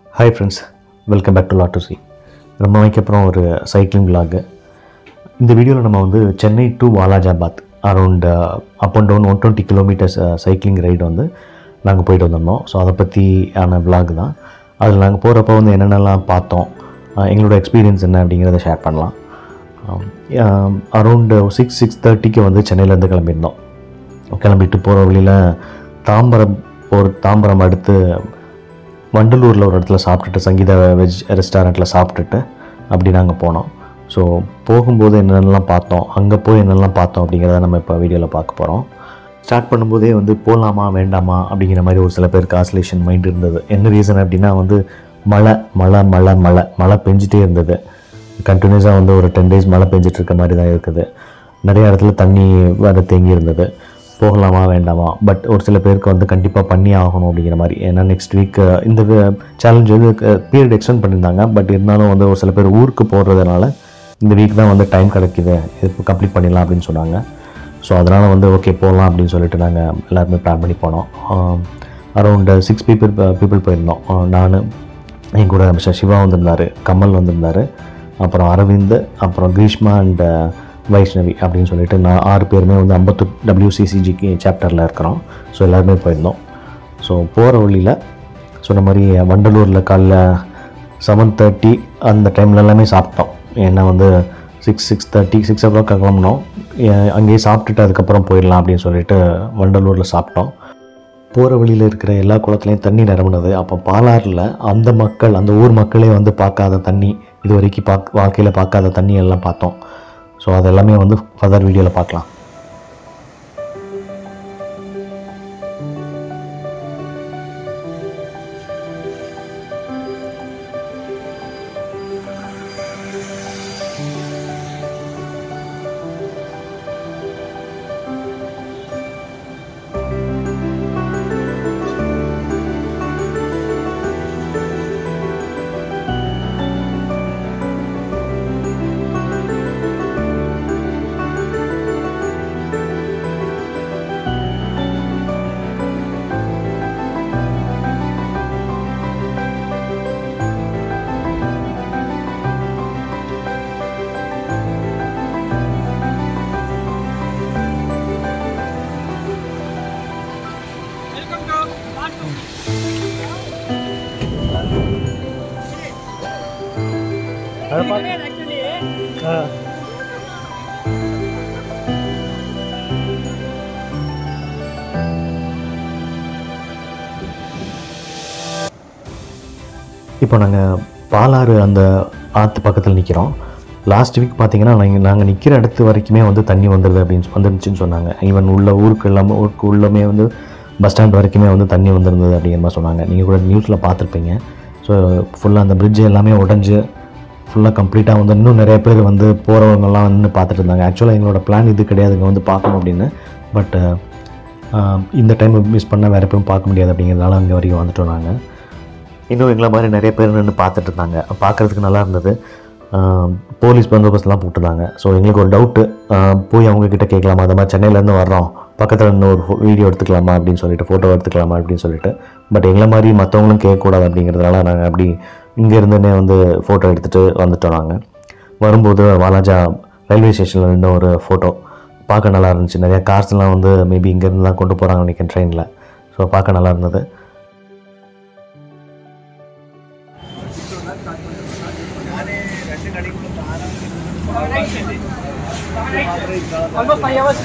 Hi friends welcome back to லாட் சி ரொம்ப நாளைக்கு அப்புறம் ஒரு சைக்கிளிங் vlog இந்த வீடியோவில் நம்ம வந்து Chennai to Walajabad around up and down one twenty kilometres cycling ride வந்து நாங்கள் போயிட்டு வந்திருந்தோம் ஸோ அதை பற்றியான vlog தான் அதில் நாங்கள் போகிறப்ப வந்து என்னென்னலாம் பார்த்தோம் அஹ் எங்களோட எக்ஸ்பீரியன்ஸ் என்ன அப்படிங்கிறத ஷேர் பண்ணலாம் அரௌண்டு சிக்ஸ் சிக்ஸ் தேர்ட்டிக்கு வந்து சென்னையிலேருந்து கிளம்பியிருந்தோம் கிளம்பிட்டு போகிற வழியில் தாம்பரம் போகிற தாம்பரம் அடுத்து வண்டலூரில் ஒரு இடத்துல சாப்பிட்டுட்டு சங்கீதா வெஜ் ரெஸ்டாரண்ட்டில் சாப்பிட்டுட்டு அப்படி நாங்கள் போனோம் ஸோ போகும்போது என்னென்னலாம் பார்த்தோம் அங்கே போய் என்னென்னலாம் பார்த்தோம் அப்படிங்கிறத நம்ம இப்போ வீடியோவில் பார்க்க போகிறோம் ஸ்டார்ட் பண்ணும்போதே வந்து போகலாமா வேண்டாமா அப்படிங்கிற மாதிரி ஒரு சில பேருக்கு ஆசோலேஷன் மைண்ட் இருந்தது என்ன ரீசன் அப்படின்னா வந்து மழை மழை மழை மழை மழை பெஞ்சிட்டே இருந்தது கண்டினியூஸாக வந்து ஒரு டென் டேஸ் மழை பெஞ்சிட்டு இருக்க மாதிரி தான் இருக்குது நிறைய இடத்துல தண்ணி வர தேங்கி இருந்தது போகலாமா வேண்டாமா பட் ஒரு சில பேருக்கு வந்து கண்டிப்பாக பண்ணி ஆகணும் அப்படிங்கிற மாதிரி ஏன்னா நெக்ஸ்ட் வீக் இந்த சேலஞ்ச் வந்து பீரியட் எக்ஸ்டெண்ட் பண்ணியிருந்தாங்க பட் இருந்தாலும் வந்து ஒரு சில பேர் ஊருக்கு போடுறதுனால இந்த வீக் தான் வந்து டைம் கிடைக்குது இது கம்ப்ளீட் பண்ணிடலாம் அப்படின்னு சொன்னாங்க ஸோ அதனால் வந்து ஓகே போகலாம் அப்படின்னு சொல்லிட்டு நாங்கள் எல்லாருமே பிளான் பண்ணி போனோம் அரௌண்ட் சிக்ஸ் பீப்புள் பீப்புள் போயிருந்தோம் நான் என் கூட மிஸ்டர் சிவா வந்திருந்தார் கமல் வந்திருந்தார் அப்புறம் அரவிந்த் அப்புறம் கிரீஷ்மா அண்ட் வைஷ்ணவி அப்படின்னு சொல்லிட்டு நான் ஆறு பேருமே வந்து அம்பத்தூர் டபிள்யூசிசிஜிக்கு சாப்டரில் இருக்கிறோம் ஸோ எல்லாருமே போயிருந்தோம் ஸோ போகிற வழியில் சொன்ன மாதிரி வண்டலூரில் காலைல செவன் தேர்ட்டி அந்த டைமில் எல்லாமே சாப்பிட்டோம் ஏன்னா வந்து six six thirty six o'clock கிளம்பினோம் ஏ- அங்கேயே சாப்பிட்டுட்டு அதுக்கப்புறம் போயிடலாம் அப்படின்னு சொல்லிட்டு வண்டலூரில் சாப்பிட்டோம் போகிற வழியில் இருக்கிற எல்லா குளத்துலையும் தண்ணி நிரம்பினது அப்போ பாலாறில் அந்த மக்கள் அந்த ஊர் மக்களே வந்து பார்க்காத தண்ணி இது வரைக்கும் பார்க்க வாழ்க்கையில் பார்க்காத தண்ணி எல்லாம் பார்த்தோம் ஸோ அதெல்லாமே வந்து ஃபர்தர் வீடியோவில் பார்க்கலாம் இப்போ நாங்கள் பாலாறு அந்த ஆற்று பக்கத்தில் நிற்கிறோம் லாஸ்ட் வீக் பார்த்தீங்கன்னா நாங்கள் நாங்கள் நிற்கிற இடத்து வரைக்குமே வந்து தண்ணி வந்துடுது அப்படின்னு வந்துருந்துச்சுன்னு சொன்னாங்க ஈவன் உள்ள ஊருக்கு எல்லாமே ஊருக்கு உள்ளமே வந்து பஸ் ஸ்டாண்ட் வரைக்குமே வந்து தண்ணி வந்திருந்தது அப்படிங்கிற மாதிரி சொன்னாங்க நீங்கள் கூட நியூஸில் பார்த்துருப்பீங்க ஸோ ஃபுல்லாக அந்த bridge எல்லாமே உடஞ்சி ஃபுல்லாக கம்ப்ளீட்டாக வந்து இன்னும் நிறைய பேர் வந்து போகிறவங்கலாம் நின்று பார்த்துட்டு இருந்தாங்க ஆக்சுவலாக எங்களோட பிளான் இது கிடையாது இங்கே வந்து பார்க்கணும் அப்படின்னு பட் இந்த டைம் மிஸ் பண்ணால் வேறு எப்பவும் பார்க்க முடியாது அப்படிங்கிறதுனால அங்கே வரைக்கும் வந்துட்டோம் நாங்கள் இன்னும் எங்களை மாதிரி நிறைய பேர் நின்று பார்த்துட்டு இருந்தாங்க பார்க்குறதுக்கு நல்லா இருந்தது ஆஹ் போலீஸ் பந்தோபஸ்லாம் போட்டிருந்தாங்க ஸோ எங்களுக்கு ஒரு டவுட்டு போய் அவங்க கிட்ட கேட்கலாமா அந்த மாதிரி சென்னையிலேருந்து வர்றோம் பக்கத்தில் இன்னும் ஒரு வீடியோ எடுத்துக்கலாமா அப்படின்னு சொல்லிட்டு ஃபோட்டோ எடுத்துக்கலாமா அப்படின்னு சொல்லிட்டு பட் எங்களை மாதிரி மற்றவங்களும் கேட்கக்கூடாது அப்படிங்கிறதுனால நாங்கள் அப்படி இங்கே இருந்துன்னே வந்து ஃபோட்டோ எடுத்துகிட்டு வந்துட்டோம் நாங்கள் வரும்போது வாலாஜா ரயில்வே ஸ்டேஷனில் இருந்த ஒரு ஃபோட்டோ பார்க்க நல்லா இருந்துச்சு நிறைய கார்ஸ்லாம் வந்து மேபி இங்கேருந்து தான் கொண்டு போகிறாங்க நினைக்கிறேன் ட்ரெயினில் ஸோ பார்க்க நல்லா இருந்தது Almost five hours.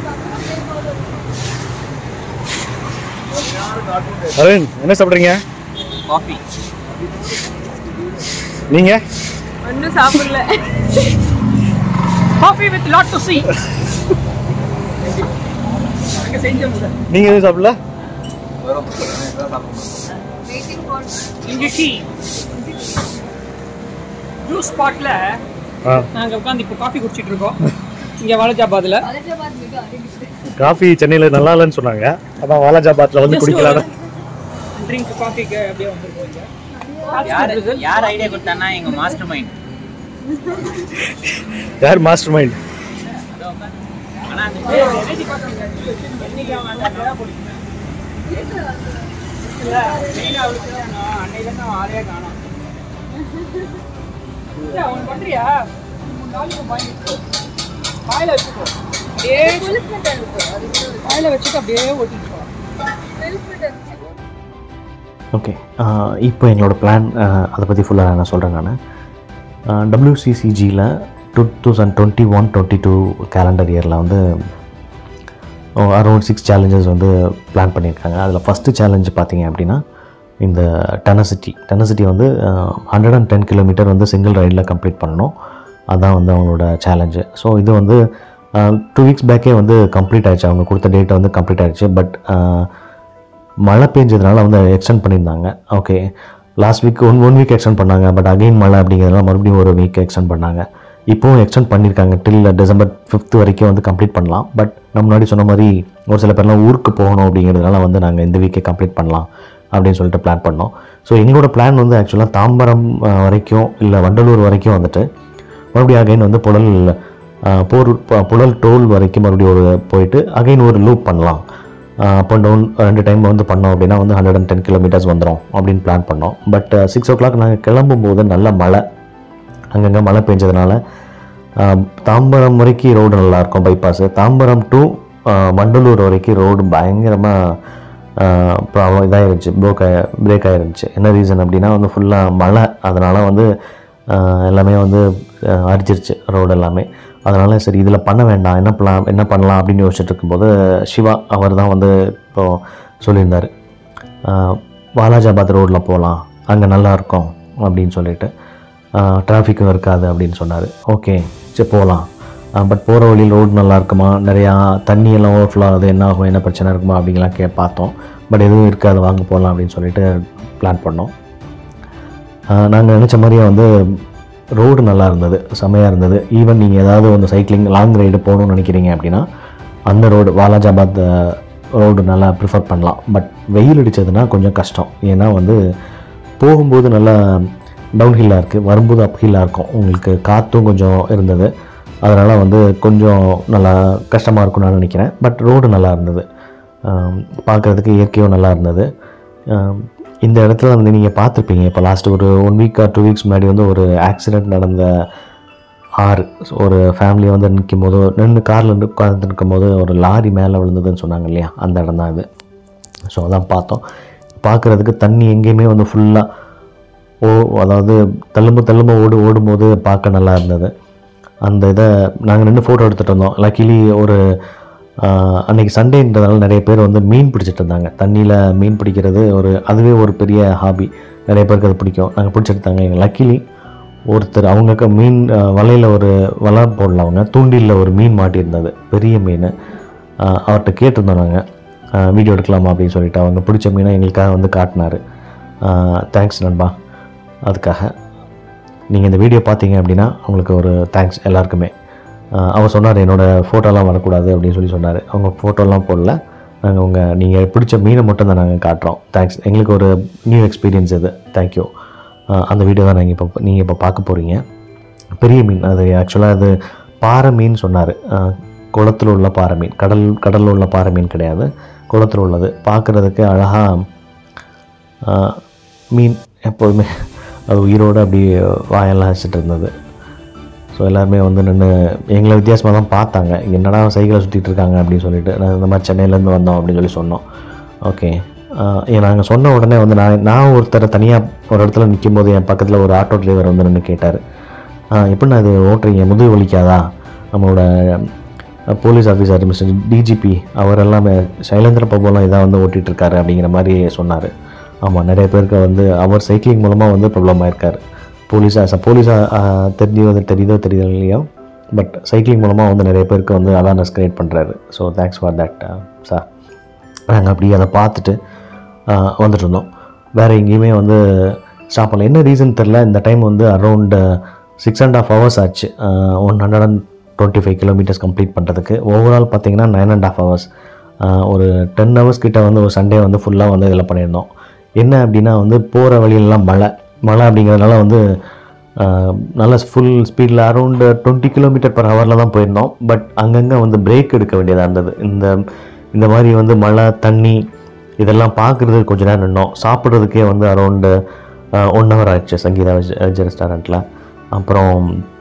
அரவிந்த் என்ன சாப்பிட்றீங்க Coffee. நீங்க ஒன்றும் சாப்பிடல Coffee with lot to see. அங்க செஞ்சோம் சார் நீங்க எதுவும் சாப்பிடல இங்க டீ ஜூஸ் ஸ்பாட்ல ஆ நாங்க உட்காந்து இப்போ காஃபி குடிச்சிட்டு இருக்கோம் இங்க வாலஜாபாத்ல காஃபி சென்னையில் நல்லா இல்லைன்னு சொன்னாங்க அதான் வாலாஜாபாத்தில் வந்து குடிக்கலாம்னு ட்ரிங்க் காஃபிக்கு அப்படியே வந்துருக்கோம் இங்க யார் யார் ஐடியா கொடுத்தானா எங்க மாஸ்டர் மைண்ட் யார் மாஸ்டர் மைண்ட் ஆனா அந்த எழுதி பார்த்தோம் என்னைக்கு அவங்க அந்த அங்கே தான் போடுங்க வந்துச்சுல மெயின் அவளுக்கு தான் அன்னைக்கு தான் ஆளையே காணோம் அவன் பண்றியா மூணு நாளைக்கு வாங்கிட்டு வாயில வச்சுக்கோ அப்படியே வாயில வச்சுட்டு அப்படியே ஓட்டிட்டு போ ஓகே இப்போ எங்களோட பிளான் அதை பற்றி ஃபுல்லாக நான் சொல்கிறேன் நான் டபிள்யூசிசிஜியில் two thousand twenty one twenty two calendar இயரில் வந்து அரௌண்ட் சிக்ஸ் சேலஞ்சஸ் வந்து பிளான் பண்ணியிருக்காங்க அதில் ஃபஸ்ட்டு சேலஞ்சு பார்த்தீங்க அப்படின்னா இந்த டெனசிட்டி டெனசிட்டி வந்து ஹண்ட்ரட் அண்ட் டென் கிலோமீட்டர் வந்து சிங்கிள் ரைடில் கம்ப்ளீட் பண்ணணும் அதான் வந்து அவங்களோட சேலஞ்சு ஸோ இது வந்து டூ வீக்ஸ் பேக்கே வந்து கம்ப்ளீட் ஆயிடுச்சு அவங்க கொடுத்த டேட்டை வந்து கம்ப்ளீட் ஆயிடுச்சு பட் மழை பெஞ்சதுனால வந்து எக்ஸ்டெண்ட் பண்ணியிருந்தாங்க okay last week one one week extend பண்ணாங்க பட் அகைன் மழை அப்படிங்கிறதுனால மறுபடியும் ஒரு வீக் எக்ஸ்டெண்ட் பண்ணாங்க இப்போவும் எக்ஸ்டெண்ட் பண்ணியிருக்காங்க டில் டிசம்பர் ஃபிஃப்த் வரைக்கும் வந்து கம்ப்ளீட் பண்ணலாம் பட் நம்ம முன்னாடி சொன்ன மாதிரி ஒரு சில பேர்லாம் ஊருக்கு போகணும் அப்படிங்கிறதுனால வந்து நாங்கள் இந்த வீக்கே கம்ப்ளீட் பண்ணலாம் அப்படின்னு சொல்லிட்டு பிளான் பண்ணோம் ஸோ எங்களோட பிளான் வந்து ஆக்சுவலாக தாம்பரம் அஹ், வரைக்கும் இல்லை வண்டலூர் வரைக்கும் வந்துட்டு மறுபடியும் அகைன் வந்து புழல் அஹ், போர் ப- புழல் டோல் வரைக்கும் மறுபடியும் ஒரு போயிட்டு அகைன் ஒரு லூப் பண்ணலாம் அப் அண்ட் டவுன் ரெண்டு டைம் வந்து பண்ணோம் அப்படின்னா வந்து ஹண்ட்ரட் அண்ட் டென் கிலோமீட்டர்ஸ் வந்துடும் அப்படின்னு பிளான் பண்ணோம் பட் சிக்ஸ் ஓ கிளாக் நாங்கள் கிளம்பும்போது நல்ல மழை அங்கங்கே மழை பெஞ்சதுனால அஹ், தாம்பரம் வரைக்கும் ரோடு நல்லாயிருக்கும் பைபாஸு தாம்பரம் டு வண்டலூர் வரைக்கும் ரோடு பயங்கரமாக ப்ராப்ளம் இதாகிருந்துச்சு ப்ரோக் ஆகி பிரேக் ஆகிருந்துச்சு என்ன ரீசன் அப்படின்னா வந்து ஃபுல்லாக மழை அதனால் வந்து அஹ், எல்லாமே வந்து அஹ், அரிச்சிருச்சு ரோடு எல்லாமே அதனால் சரி இதில் பண்ண வேண்டாம் என்ன பண்ணலாம் என்ன பண்ணலாம் அப்படின்னு யோசிச்சுட்டு இருக்கும்போது சிவா அவர் தான் வந்து இப்போது சொல்லியிருந்தார் வாலாஜாபாத் ரோட்டில் போகலாம் அங்கே நல்லா இருக்கும் அப்படின்னு சொல்லிட்டு டிராஃபிக்கும் இருக்காது அப்படின்னு சொன்னார் ஓகே சரி போகலாம் பட் போகிற வழியில் ரோடு நல்லா இருக்குமா நிறையா தண்ணி எல்லாம் ஓவர்ஃப்ளோ ஆகுது என்ன ஆகும் என்ன பிரச்சனை இருக்குமா அப்படிங்கலாம் கே பார்த்தோம் பட் எதுவும் இருக்காது வாங்க போகலாம் அப்படின்னு சொல்லிட்டு பிளான் பண்ணோம் நாங்கள் நினச்ச மாதிரியே வந்து ரோடு நல்லா இருந்தது செமையாக இருந்தது ஈவன் நீங்கள் ஏதாவது வந்து சைக்கிளிங் லாங் ரைடு போகணும்னு நினைக்கிறீங்க அப்படின்னா அந்த ரோடு வாலாஜாபாத் ரோடு நல்லா ப்ரிஃபர் பண்ணலாம் பட் வெயில் அடித்ததுன்னா கொஞ்சம் கஷ்டம் ஏன்னா வந்து போகும்போது நல்லா டவுன் ஹில்லாக இருக்குது வரும்போது அப் ஹில்லாக இருக்கும் உங்களுக்கு காற்றும் கொஞ்சம் இருந்தது அதனால் வந்து கொஞ்சம் நல்லா கஷ்டமாக இருக்கும்னு நான் நினைக்கிறேன் பட் ரோடு நல்லா இருந்தது பார்க்குறதுக்கு இயற்கையும் நல்லா இருந்தது ஆம், இந்த இடத்துல வந்து நீங்கள் பார்த்துருப்பீங்க இப்போ லாஸ்ட் ஒரு ஒன் வீக் டூ வீக்ஸ் முன்னாடி வந்து ஒரு ஆக்சிடெண்ட் நடந்த ஆறு ஒரு ஃபேமிலி வந்து நிற்கும் போது நின்று காரில் நின்று உட்கார்ந்து நிற்கும் போது ஒரு லாரி மேலே விழுந்ததுன்னு சொன்னாங்க இல்லையா அந்த இடம் தான் இது ஸோ அதான் பார்த்தோம் பார்க்குறதுக்கு தண்ணி எங்கேயுமே வந்து ஃபுல்லாக ஓ அதாவது தள்ளும்பு தள்ளும்பு ஓடு ஓடும்போது பார்க்க நல்லா இருந்தது அந்த இதை நாங்கள் நின்று ஃபோட்டோ எடுத்துகிட்டு இருந்தோம் லக்கிலி ஒரு ஆஹ், அன்னைக்கு சண்டேன்றதால நிறைய பேர் வந்து மீன் பிடிச்சிட்டு இருந்தாங்க தண்ணியில் மீன் பிடிக்கிறது ஒரு அதுவே ஒரு பெரிய ஹாபி நிறைய பேருக்கு அது பிடிக்கும் நாங்கள் பிடிச்சிட்டு இருந்தாங்க எங்கள் லக்கிலி ஒருத்தர் அவங்க மீன் வலையில் ஒரு வலை போடல அவங்க தூண்டிலில் ஒரு மீன் மாட்டியிருந்தது பெரிய மீன் ஆஹ், அவர்கிட்ட கேட்டிருந்தோம் நாங்கள் வீடியோ எடுக்கலாமா அப்படின்னு சொல்லிட்டு அவங்க பிடிச்ச மீனை எங்களுக்காக வந்து காட்டினாரு தேங்க்ஸ் நண்பா அதுக்காக நீங்கள் இந்த வீடியோ பார்த்தீங்க அப்படின்னா உங்களுக்கு ஒரு தேங்க்ஸ் எல்லாருக்குமே ஆஹ் அவர் சொன்னார் என்னோடய ஃபோட்டோலாம் வரக்கூடாது அப்படின்னு சொல்லி சொன்னார் அவங்க ஃபோட்டோலாம் போடல நாங்கள் உங்கள் நீங்கள் பிடிச்ச மீனை மட்டும் தான் நாங்கள் காட்டுறோம் தேங்க்ஸ் எங்களுக்கு ஒரு நியூ எக்ஸ்பீரியன்ஸ் இது தேங்க்யூ அந்த வீடியோ தான் நீங்கள் இப்போ நீங்கள் இப்போ பார்க்க போகிறீங்க பெரிய மீன் அது ஆக்சுவலாக அது பாறை மீன் சொன்னார் குளத்தில் உள்ள பாறை மீன் கடல் கடலில் உள்ள பாறை மீன் கிடையாது குளத்தில் உள்ளது பார்க்குறதுக்கு அழகாக மீன் எப்போதுமே அது உயிரோடு அப்படி வாயெல்லாம் வச்சுட்டு இருந்தது ஸோ எல்லாருமே வந்து நின்று எங்களை வித்தியாசமாக தான் பார்த்தாங்க என்னடா சைக்கிளை சுற்றிட்டு இருக்காங்க அப்படின்னு சொல்லிட்டு நான் இந்த மாதிரி சென்னையிலேருந்து வந்தோம் அப்படின்னு சொல்லி சொன்னோம் ஓகே நாங்கள் சொன்ன உடனே வந்து நான் நான் ஒருத்தரை தனியாக ஒரு இடத்துல நிற்கும் போது என் பக்கத்தில் ஒரு ஆட்டோ டிரைவர் வந்து நின்று கேட்டார் எப்படிண்ணா இது ஓட்டுறீங்க முதுகு வலிக்காதா நம்மளோட அஹ், போலீஸ் ஆஃபீஸர் மிஸ்டர் டிஜிபி அவர் எல்லாமே சைலேந்திர பிரபுலாம் இதான் வந்து ஓட்டிகிட்டு இருக்காரு அப்படிங்கிற மாதிரி சொன்னார் ஆமாம் நிறைய பேருக்கு வந்து அவர் சைக்கிளிங் மூலமாக வந்து ப்ராப்ளம் ஆயிருக்காரு போலீஸாக போலீஸாக தெரிஞ்சு வந்து தெரியுதோ தெரியல இல்லையோ பட் சைக்கிளிங் மூலமாக வந்து நிறைய பேருக்கு வந்து அவேர்னஸ் க்ரியேட் பண்ணுறாரு so thanks for that sir நாங்கள் அப்படி அதை பார்த்துட்டு ஆஹ், வந்துட்டு இருந்தோம் வேறு எங்கேயுமே வந்து ஸ்டாப் பண்ணல என்ன ரீசன் தெரில இந்த டைம் வந்து around six and half hours ஆச்சு one hundred and twenty five kilometres complete பண்ணுறதுக்கு ஓவரால் பார்த்தீங்கன்னா நைன் அண்ட் ஆஃப் ஹவர்ஸ் ஒரு டென் ஹவர்ஸ் கிட்ட வந்து ஒரு சண்டே வந்து ஃபுல்லாக வந்து இதில் பண்ணியிருந்தோம் என்ன அப்படின்னா வந்து போகிற வழியிலலாம் மழை மழை அப்படிங்கிறதுனால வந்து ஆஹ், நல்ல ஃபுல் ஸ்பீடில் அரௌண்ட் டுவெண்ட்டி கிலோமீட்டர் பர் ஹவரில் தான் போயிருந்தோம் பட் அங்கங்கே வந்து பிரேக் எடுக்க வேண்டியதாக இருந்தது இந்த இந்த மாதிரி வந்து மழை தண்ணி இதெல்லாம் பார்க்குறது கொஞ்ச நேரம் நின்னோம் சாப்பிட்றதுக்கே வந்து அரௌண்டு ஒன் ஹவர் ஆயிடுச்சு சங்கீதா வெஜ் வெஜ் ரெஸ்டாரண்ட்டில் அப்புறம்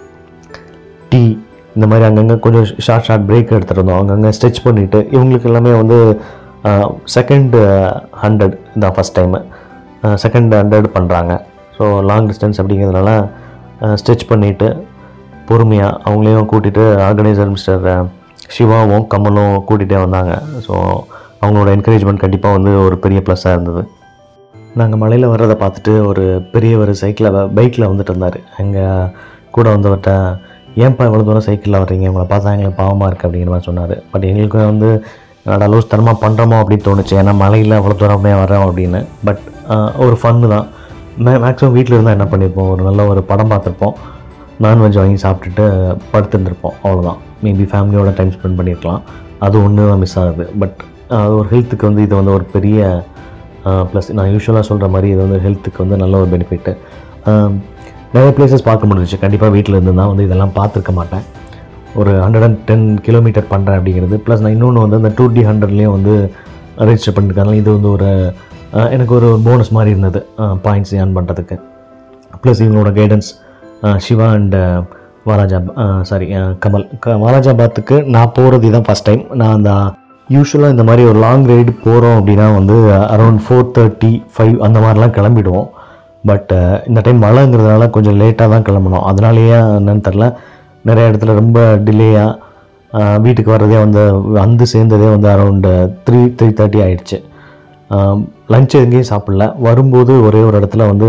டீ இந்த மாதிரி அங்கங்கே கொஞ்சம் ஷார்ட் ஷார்ட் பிரேக் எடுத்துருந்தோம் அங்கங்கே ஸ்ட்ரெச் பண்ணிவிட்டு இவங்களுக்கு எல்லாமே வந்து செகண்ட் ஹண்ட்ரட் தான் ஃபஸ்ட் டைமு செகண்ட் ஹண்ட்ரட் பண்ணுறாங்க ஸோ லாங் டிஸ்டன்ஸ் அப்படிங்கிறதுனால ஸ்ட்ரெச் பண்ணிவிட்டு பொறுமையாக அவங்களையும் கூட்டிகிட்டு ஆர்கனைசர் மிஸ்டர் சிவாவும் கமலும் கூட்டிகிட்டே வந்தாங்க ஸோ அவங்களோட என்கரேஜ்மெண்ட் கண்டிப்பாக வந்து ஒரு பெரிய ப்ளஸ்ஸாக இருந்தது நாங்கள் மலையில் வர்றதை பார்த்துட்டு ஒரு பெரியவர் சைக்கிளில் பைக்கில் வந்துட்டு இருந்தார் எங்கள் கூட வந்தவர்கிட்ட ஏன்ப்பா இவ்வளோ தூரம் சைக்கிளில் வர்றீங்க உங்களை பார்த்தா எங்களுக்கு பாவமாக இருக்குது அப்படிங்கிற மாதிரி சொன்னார் பட் எங்களுக்கு வந்து என்னடா லூஸ் தரமாக பண்ணுறோமோ அப்படின்னு தோணுச்சு ஏன்னா மலையில் அவ்வளோ தூரமே வரோம் அப்படின்னு பட் ஒரு ஃபன்னு தான் மே மேக்ஸிமம் வீட்டில் இருந்தால் என்ன பண்ணியிருப்போம் ஒரு நல்ல ஒரு படம் பார்த்துருப்போம் நான்வெஜ் வாங்கி சாப்பிட்டுட்டு படுத்துருந்துருப்போம் அவ்வளோதான் மேபி ஃபேமிலியோட டைம் ஸ்பெண்ட் பண்ணியிருக்கலாம் அது ஒன்று தான் மிஸ் ஆகுது பட் அது ஒரு ஹெல்த்துக்கு வந்து இது வந்து ஒரு பெரிய ப்ளஸ் நான் யூஸ்வலாக சொல்கிற மாதிரி இது வந்து ஹெல்த்துக்கு வந்து நல்ல ஒரு பெனிஃபிட்டு நிறைய பிளேசஸ் பார்க்க முடிஞ்சிச்சு கண்டிப்பாக வீட்டில் இருந்து தான் வந்து இதெல்லாம் பார்த்துருக்க மாட்டேன் ஒரு ஹண்ட்ரட் அண்ட் டென் கிலோமீட்டர் பண்ணுறேன் அப்படிங்கிறது ப்ளஸ் நான் இன்னொன்று வந்து அந்த டூ டி ஹண்ட்ரட்லேயும் வந்து ரெஜிஸ்டர் பண்ணியிருக்காங்க இது வந்து ஒரு அஹ், எனக்கு ஒரு போனஸ் மாதிரி இருந்தது பாயிண்ட்ஸ் ஏர்ன் பண்ணுறதுக்கு ப்ளஸ் இவங்களோட guidance Siva and Walaja sorry Kamal க வாலாஜாபாத்துக்கு நான் போகிறது இதுதான் ஃபஸ்ட் டைம் நான் அந்த யூஸ்வலாக இந்த மாதிரி ஒரு லாங் ரைடு போகிறோம் அப்படின்னா வந்து அரௌண்ட் ஃபோர் தேர்ட்டி ஃபைவ் அந்த மாதிரிலாம் கிளம்பிடுவோம் பட் இந்த டைம் மழைங்கிறதுனால கொஞ்சம் லேட்டாக தான் கிளம்பணும் அதனாலேயே என்னன்னு தெரில நிறைய இடத்துல ரொம்ப டிலேயாக வீட்டுக்கு வர்றதே வந்து வந்து சேர்ந்ததே வந்து அரௌண்டு த்ரீ த்ரீ தேர்ட்டி ஆயிடுச்சு லஞ்ச் எங்கேயும் சாப்பிடல வரும்போது ஒரே ஒரு இடத்துல வந்து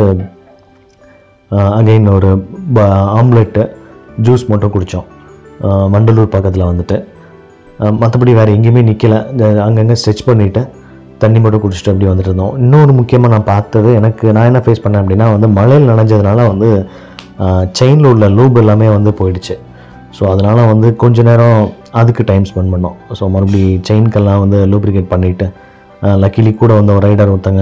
அகைன் ஒரு ஆம்லெட்டு ஜூஸ் மட்டும் குடித்தோம் மண்டலூர் பக்கத்தில் வந்துட்டு மற்றபடி வேறு எங்கேயுமே நிற்கல அங்கங்கே ஸ்ட்ரெச் பண்ணிவிட்டு தண்ணி மட்டும் குடிச்சிட்டு அப்படி வந்துட்டு இருந்தோம் இன்னொரு முக்கியமாக நான் பார்த்தது எனக்கு நான் என்ன ஃபேஸ் பண்ணேன் அப்படின்னா வந்து மழையில் நனைஞ்சதுனால வந்து செயினில் உள்ள லூப் எல்லாமே வந்து போயிடுச்சு ஸோ அதனால் வந்து கொஞ்ச நேரம் அதுக்கு டைம் ஸ்பெண்ட் பண்ணோம் ஸோ மறுபடி செயின்க்கெல்லாம் வந்து லூப்ரிகேட் பண்ணிவிட்டு லக்கிலி கூட வந்து ஒரு ரைடர் ஒருத்தங்க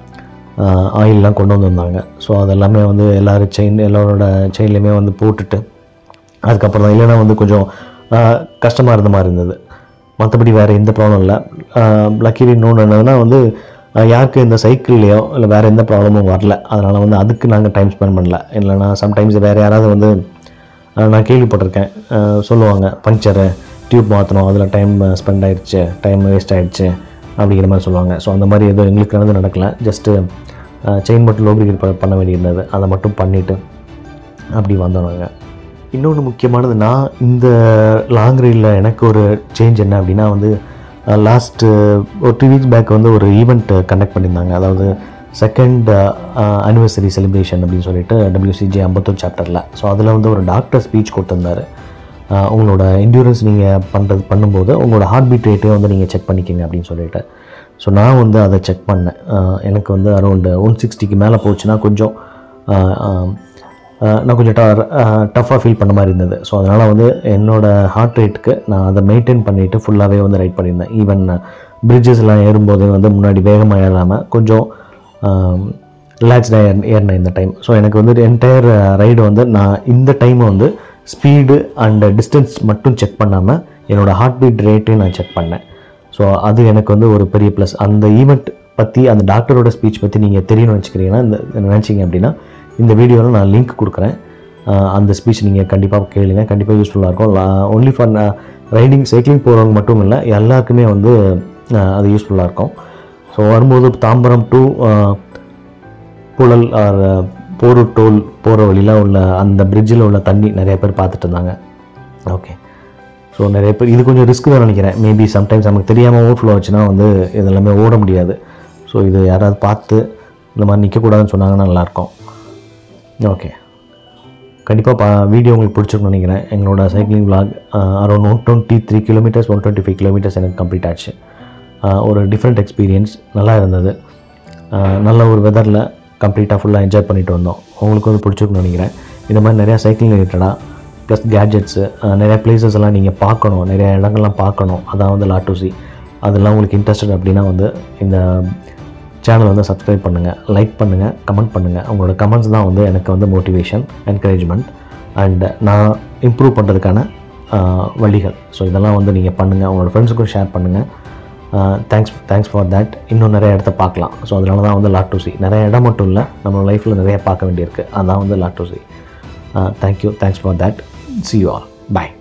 ஆயிலெலாம் கொண்டு வந்திருந்தாங்க ஸோ அதெல்லாமே வந்து எல்லோரும் செயின் எல்லாரோட செயின்லேயுமே வந்து போட்டுட்டு அதுக்கப்புறம் தான் இல்லைன்னா வந்து கொஞ்சம் கஷ்டமாக இருந்த மாதிரி இருந்தது மற்றபடி வேறு எந்த ப்ராப்ளம் இல்லை லக்கிலி இன்னொன்று என்னதுன்னா வந்து அஹ், யாருக்கு இந்த சைக்கிள்லையோ இல்லை வேறு எந்த ப்ராப்ளமும் வரல அதனால் வந்து அதுக்கு நாங்கள் டைம் ஸ்பெண்ட் பண்ணல இல்லைன்னா சம்டைம்ஸ் வேறு யாராவது வந்து அஹ், நான் கேள்விப்பட்டிருக்கேன் அஹ், சொல்லுவாங்க பஞ்சரு டியூப் மாற்றணும் அதில் டைம் ஸ்பெண்ட் ஆயிடுச்சு டைம் வேஸ்ட் ஆயிடுச்சு அப்படிங்கிற மாதிரி சொல்லுவாங்க ஸோ அந்த மாதிரி எதுவும் எங்களுக்கு வந்து நடக்கல ஜஸ்ட்டு செயின் மட்டும் லோப்ரிகேட் பண்ண வேண்டியிருந்தது அதை மட்டும் பண்ணிவிட்டு அப்படி வந்தோம் நாங்கள் இன்னொன்று முக்கியமானது நான் இந்த லாங் ரைடில் எனக்கு ஒரு சேஞ்ச் என்ன அப்படின்னா வந்து லாஸ்ட்டு ஒரு டூ வீக்ஸ் பேக் வந்து ஒரு ஈவெண்ட் கண்டக்ட் பண்ணியிருந்தாங்க அதாவது செகண்ட் அனிவர்சரி செலிப்ரேஷன் அப்படின்னு சொல்லிட்டு டபிள்யூசிஜி அம்பத்தூர் சாப்டரில் ஸோ அதில் வந்து ஒரு டாக்டர் ஸ்பீச் கொடுத்துருந்தாரு ஆஹ் உங்களோட என்டூரன்ஸ் நீங்கள் பண்ணுறது பண்ணும்போது உங்களோட ஹார்ட் பீட் ரேட்டையும் வந்து நீங்கள் செக் பண்ணிக்கோங்க அப்படின்னு சொல்லிட்டு ஸோ நான் வந்து அதை செக் பண்ணேன் ஆஹ் எனக்கு வந்து அரௌண்டு ஒன் சிக்ஸ்டிக்கு மேலே போச்சுன்னா கொஞ்சம் ஆஹ் ஆஹ் ஆஹ் நான் கொஞ்சம் டஃப்பாக ஃபீல் பண்ண மாதிரி இருந்தது ஸோ அதனால் வந்து என்னோடய ஹார்ட் ரேட்டுக்கு நான் அதை மெயின்டைன் பண்ணிவிட்டு ஃபுல்லாகவே வந்து ரைட் பண்ணியிருந்தேன் ஈவன் பிரிட்ஜஸ்லாம் ஏறும்போது வந்து முன்னாடி வேகமாக ஏறாமல் கொஞ்சம் ரிலாக்ஸ்டாக ஏர் ஏறினேன் இந்த டைம் ஸோ எனக்கு வந்து என்டையர் ரைடு வந்து நான் இந்த டைமை வந்து ஸ்பீடு அண்ட் டிஸ்டன்ஸ் மட்டும் செக் பண்ணாமல் என்னோடய ஹார்ட் பீட் ரேட்டையும் நான் செக் பண்ணேன் ஸோ அது எனக்கு வந்து ஒரு பெரிய ப்ளஸ் அந்த ஈவெண்ட் பற்றி அந்த டாக்டரோட ஸ்பீச் பற்றி நீங்கள் தெரியணும்னு வச்சுக்கிறீங்கன்னா இந்த நினச்சிங்க அப்படின்னா இந்த வீடியோவில் நான் லிங்க் கொடுக்குறேன் ஆஹ் அந்த ஸ்பீச் நீங்கள் கண்டிப்பாக கேளுங்க கண்டிப்பாக யூஸ்ஃபுல்லாக இருக்கும் ஒன்லி ஃபார் ரைடிங் சைக்கிளிங் போகிறவங்க மட்டும் இல்லை எல்லாருக்குமே வந்து ஆஹ் அது யூஸ்ஃபுல்லாக இருக்கும் ஸோ வரும்போது Tambaram to Puzhal or Porur toll போகிற வழியில் உள்ள அந்த பிரிட்ஜில் உள்ள தண்ணி நிறைய பேர் பார்த்துட்டு இருந்தாங்க ஓகே ஸோ நிறைய பேர் இது கொஞ்சம் ரிஸ்க் தான் நினைக்கிறேன் மேபி சம்டைம்ஸ் நமக்கு தெரியாமல் ஓவர்ஃப்ளோ ஆச்சுன்னா வந்து இதெல்லாமே ஓட முடியாது ஸோ இது யாராவது பார்த்து இந்த மாதிரி நிற்கக்கூடாதுன்னு சொன்னாங்கன்னா நல்லாயிருக்கும் ஓகே கண்டிப்பாக பா வீடியோ உங்களுக்கு பிடிச்சிருக்கும்னு நினைக்கிறேன் எங்களோட cycling vlog around one twenty three kilometres one twenty five kilometres எனக்கு கம்ப்ளீட் ஆச்சு ஆஹ் ஒரு டிஃப்ரெண்ட் எக்ஸ்பீரியன்ஸ் நல்லா இருந்தது ஆஹ் நல்ல ஒரு வெதரில் கம்ப்ளீட்டாக ஃபுல்லாக என்ஜாய் பண்ணிட்டு வந்தோம் உங்களுக்கு வந்து பிடிச்சிருக்கும்னு நினைக்கிறேன் இந்த மாதிரி நிறையா சைக்கிளிங் ரிலேட்டடாக ப்ளஸ் கேட்ஜெட்ஸு நிறைய பிளேசஸ் எல்லாம் நீங்கள் பார்க்கணும் நிறைய இடங்கள்லாம் பார்க்கணும் அதான் வந்து லாட்டூசி அதெல்லாம் உங்களுக்கு இன்ட்ரெஸ்டட் அப்படின்னா வந்து இந்த சேனல் வந்து சப்ஸ்கிரைப் பண்ணுங்கள் லைக் பண்ணுங்கள் கமெண்ட் பண்ணுங்கள் உங்களோட கமெண்ட்ஸ் தான் வந்து எனக்கு வந்து மோட்டிவேஷன் என்கரேஜ்மெண்ட் அண்ட் நான் இம்ப்ரூவ் பண்ணுறதுக்கான வழிகள் ஸோ இதெல்லாம் வந்து நீங்கள் பண்ணுங்கள் உங்களோட ஃப்ரெண்ட்ஸுக்கும் ஷேர் பண்ணுங்கள் தேங்க்ஸ் தேங்க்ஸ் ஃபார் தட் இன்னும் நிறைய இடத்த பார்க்கலாம் ஸோ அதனால தான் வந்து லாட்டூசி நிறைய இடம் மட்டும் இல்லை நம்ம லைஃப்பில் நிறைய பார்க்க வேண்டியிருக்கு அதான் வந்து லாட்டூசி thank you thanks for that see you all by